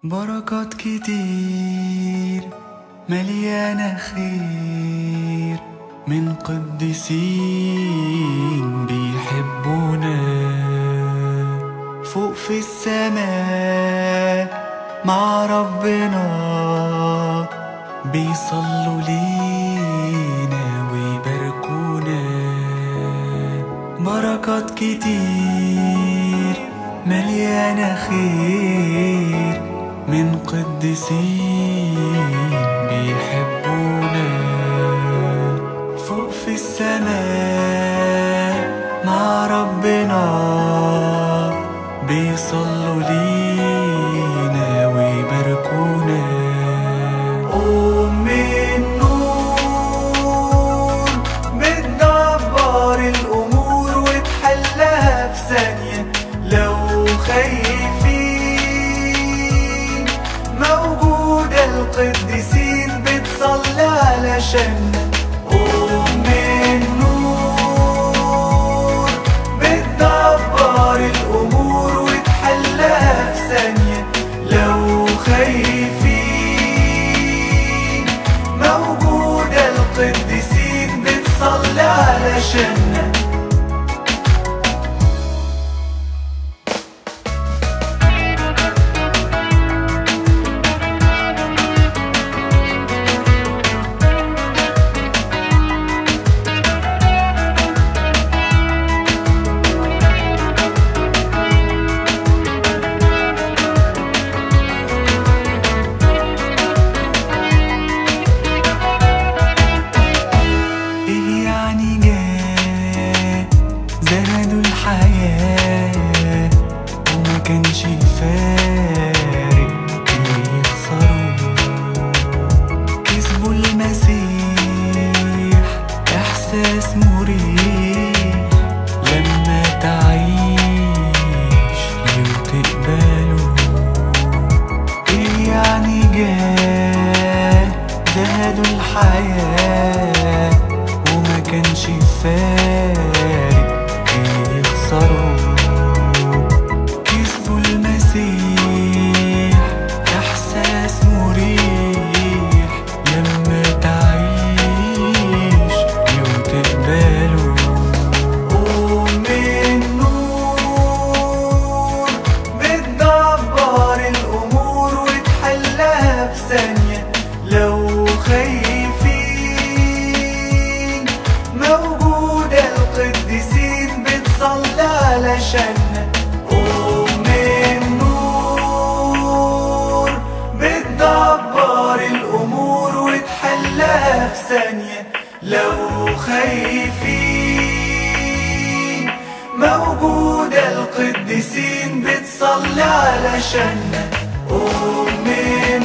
بركات كتير مليانة خير من قديسين بيحبونا فوق في السماء مع ربنا بيصلوا لينا ويباركونا بركات كتير مليانة خير من قديسين بيحبونا فوق في السماء مع ربنا بيصلوا لينا ويباركونا أم النور بتدبر الأمور وتحلها في ثانية لو خايفين موجودة القديسين بتصلي علشان أم النور بتدبر الأمور وتحلها في ثانية لو خايفين موجودة القديسين بتصلي علشاننا ايه يعني جاء زهدوا الحياة وما كانش فارق اللي يخسروا كسبوا المسيح احساس مريح لما تعيش وتقبله ايه يعني جاء زهدوا الحياة وما كانش فارق ايه يخسروا كسبوا المسيح احساس مريح لما تعيش يوم تقبله أم النور بتدبر الأمور وتحلها في ثانية لو خايفين موجودة القديسين بتصلي علشاننا أم النور بتدبر الأمور وتحلها في ثانية لو خايفين موجودة القديسين بتصلي علشاننا أم